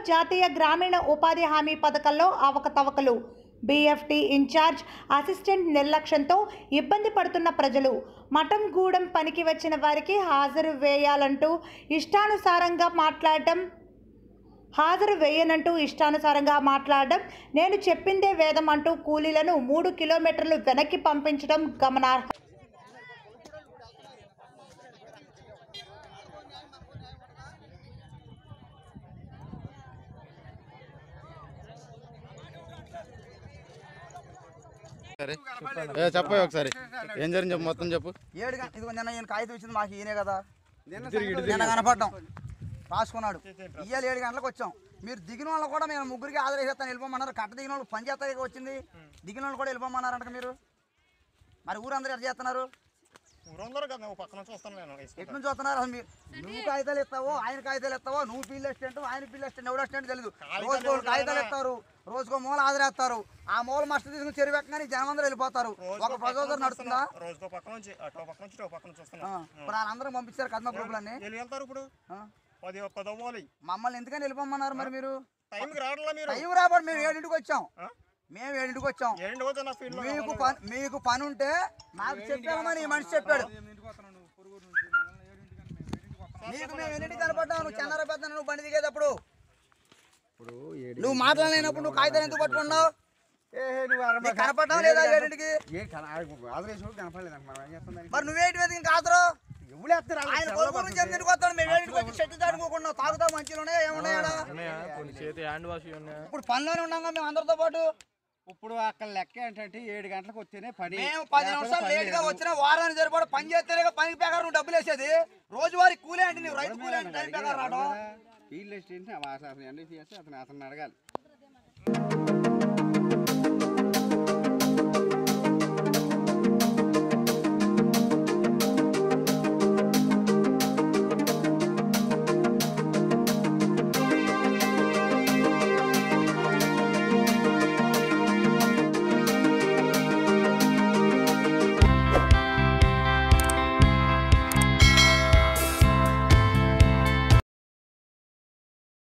జాతీయ గ్రామీణ ఉపాధి హామీ పథకంలో అవకతవకలు బీఎఫ్టీ ఇన్ఛార్జ్ అసిస్టెంట్ నిర్లక్ష్యంతో ఇబ్బంది పడుతున్న ప్రజలు మఠంగూడెం పనికి వచ్చిన వారికి హాజరు వేయాలంటూ ఇష్టానుసారంగా మాట్లాడటం హాజరు వేయనంటూ ఇష్టానుసారంగా మాట్లాడడం నేను చెప్పిందే వేదం అంటూ కూలీలను మూడు కిలోమీటర్లు వెనక్కి పంపించడం గమనార్హం సరే ఏ చెప్పు ఒకసారి ఏం జరిగింది చెప్పు మొత్తం చెప్పు ఏడు గంట ఇదిగో నిన్న ఈయన కాగితం ఇచ్చింది మాకు ఈయనే కదా నిన్న కనపడ్డాం రాసుకున్నాడు ఇయ్యాలి ఏడు గంటలకు వచ్చాం మీరు దిగిన వాళ్ళు కూడా మేము ముగ్గురికి ఆదరేసేస్తాను వెళ్ళిపోమన్నారు కట్ట దిగిన వాళ్ళు పని చేస్తానికి వచ్చింది దిగిన వాళ్ళు కూడా వెళ్ళిపోమన్నారంట మీరు మరి ఊరందరూ ఎట్లా చేస్తున్నారు ఊరందరూ కదా నువ్వు పక్కన చూస్తాను నేను ఎటు నుంచి వస్తున్నారు అసలు మీరు నువ్వు కాగితాలు ఇస్తావో ఆయన కాగితాలు ఇస్తావో నువ్వు పిల్లి అసిస్టెంట్ ఆయన పిల్లి అసిస్టెంట్ ఎవడు అసిస్టెంట్ తెలియదు రోజుకో కాగితాలు ఇస్తారు రోజుకో మూల హాజరేస్తారు ఆ మూల మస్ట్ తీసుకుని చెరువు ఎక్కగానే జనం అందరూ వెళ్ళిపోతారు ఒక ప్రజోదరు నడుస్తుందా రోజుకో పక్క నుంచి అటో పక్క నుంచి ఇటో పక్క నుంచి చూస్తున్నా ఆ, ఇప్పుడు వాళ్ళందరూ పంపించారు కదమ గ్రూపులన్నీ వెళ్ళి వెళ్తారు ఇప్పుడు ఆ, పది పదవ్వాలి మమ్మల్ని ఎందుకని వెళ్ళిపోమన్నారు మరి మీరు టైంకి రావడంలా మీరు టైం రాబడి మేము ఏడింటికి వచ్చాం ఆ? మేము ఏడింటికి వచ్చాం ఏంటి పోతే నా ఫీల్డ్ మీకు పని మీకు పని ఉంటే నాకు చెప్పామని ఈ మనిషి చెప్పాడు నీకు మేము ఎన్నింటికి కనపడ్డావు నువ్వు చెన్నార పెద్ద నువ్వు బండి దిగేటప్పుడు నువ్వు మాట్లాడలేనప్పుడు నువ్వు కాగితాలు ఎందుకు పట్టుకున్నావు నీకు కనపడ్డావు లేదా ఏడింటికి మరి నువ్వేంటి వెతికి కాదురు ఆయన కొడుకు నుంచి ఎందుకు వస్తాడు మేము ఏడింటికి వచ్చి చెట్టు దాడుకోకుండా తాగుతాం మంచిలోనే ఏమున్నాయా చేతి హ్యాండ్ వాష్ ఉన్నాయి ఇప్పుడు పనిలోనే ఉన్నాం మేము అందరితో పాటు ఇప్పుడు అక్కడ లెక్క ఏంటంటే ఏడు గంటలకు వస్తేనే పని మేము పది నిమిషాలు లేట్ గా వచ్చిన వారానికి సరిపడా పని చేస్తేనే పనికి ప్రకారం నువ్వు డబ్బులు వేసేది రోజువారీ కూలే అంటే నువ్వు రైతు కూలే అంటే టైం ప్రకారం రావడం ఫీల్డ్ అసిస్టెంట్ అతను ఎన్డీసీఎస్ అతను అతను అడగాలి